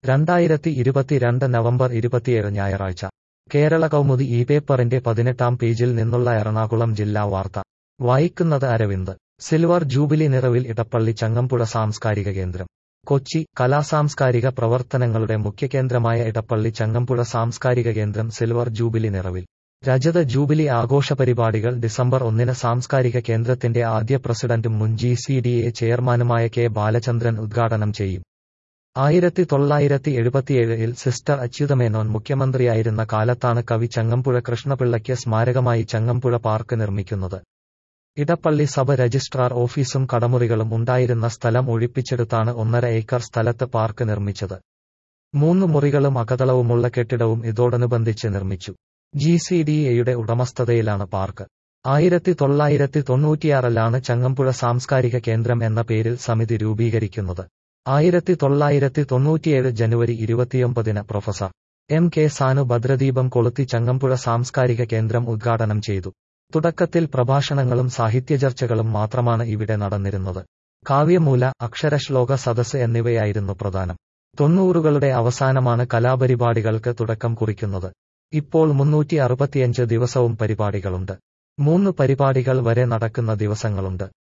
രണ്ടായിരത്തി ഇരുപത്തിരണ്ട് നവംബർ ഇരുപത്തിയേഴ് ഞായറാഴ്ച കേരള കൗമുദി ഈ പേപ്പറിന്റെ പതിനെട്ടാം പേജിൽ നിന്നുള്ള എറണാകുളം ജില്ലാ വാർത്ത വായിക്കുന്നത് അരവിന്ദ് സിൽവർ ജൂബിലി നിറവിൽ ഇടപ്പള്ളി ചങ്ങമ്പുഴ സാംസ്കാരിക കേന്ദ്രം കൊച്ചി കലാസാംസ്കാരിക പ്രവർത്തനങ്ങളുടെ മുഖ്യകേന്ദ്രമായ ഇടപ്പള്ളി ചങ്ങമ്പുഴ സാംസ്കാരിക കേന്ദ്രം സിൽവർ ജൂബിലി നിറവിൽ രജത ജൂബിലി ആഘോഷ പരിപാടികൾ ഡിസംബർ ഒന്നിന് സാംസ്കാരിക കേന്ദ്രത്തിന്റെ ആദ്യ പ്രസിഡന്റും മുൻ ജി സി ഡി എ ചെയർമാനുമായ കെ ബാലചന്ദ്രൻ ഉദ്ഘാടനം ചെയ്യും ആയിരത്തി തൊള്ളായിരത്തി എഴുപത്തിയേഴിൽ സിസ്റ്റർ അച്യുതമേനോൻ മുഖ്യമന്ത്രിയായിരുന്ന കാലത്താണ് കവി ചങ്ങമ്പുഴ കൃഷ്ണപിള്ളയ്ക്ക് സ്മാരകമായി ചങ്ങമ്പുഴ പാർക്ക് നിർമ്മിക്കുന്നത് ഇടപ്പള്ളി സഭ രജിസ്ട്രാർ ഓഫീസും കടമുറികളും ഉണ്ടായിരുന്ന സ്ഥലം ഒഴിപ്പിച്ചെടുത്താണ് ഒന്നര ഏക്കർ സ്ഥലത്ത് പാർക്ക് നിർമ്മിച്ചത് മൂന്ന് മുറികളും അകതളവുമുള്ള കെട്ടിടവും ഇതോടനുബന്ധിച്ച് നിർമ്മിച്ചു ജി സി ഡി എയുടെ ഉടമസ്ഥതയിലാണ് പാർക്ക് ആയിരത്തി തൊള്ളായിരത്തി തൊണ്ണൂറ്റിയാറിലാണ് ചങ്ങമ്പുഴ സാംസ്കാരിക കേന്ദ്രം എന്ന പേരിൽ സമിതി രൂപീകരിക്കുന്നത് ആയിരത്തി തൊള്ളായിരത്തി തൊണ്ണൂറ്റിയേഴ് ജനുവരി ഇരുപത്തിയൊമ്പതിന് പ്രൊഫസർ എം കെ സാനു ഭദ്രദീപം കൊളുത്തി ചങ്ങമ്പുഴ സാംസ്കാരിക കേന്ദ്രം ഉദ്ഘാടനം ചെയ്തു തുടക്കത്തിൽ പ്രഭാഷണങ്ങളും സാഹിത്യചർച്ചകളും മാത്രമാണ് ഇവിടെ നടന്നിരുന്നത് കാവ്യമൂല അക്ഷരശ്ലോക സദസ് എന്നിവയായിരുന്നു പ്രധാനം തൊണ്ണൂറുകളുടെ അവസാനമാണ് കലാപരിപാടികൾക്ക് തുടക്കം കുറിക്കുന്നത് ഇപ്പോൾ മുന്നൂറ്റി അറുപത്തിയഞ്ച് ദിവസവും പരിപാടികളുണ്ട് മൂന്ന് പരിപാടികൾ വരെ നടക്കുന്ന ദിവസങ്ങളുണ്ട്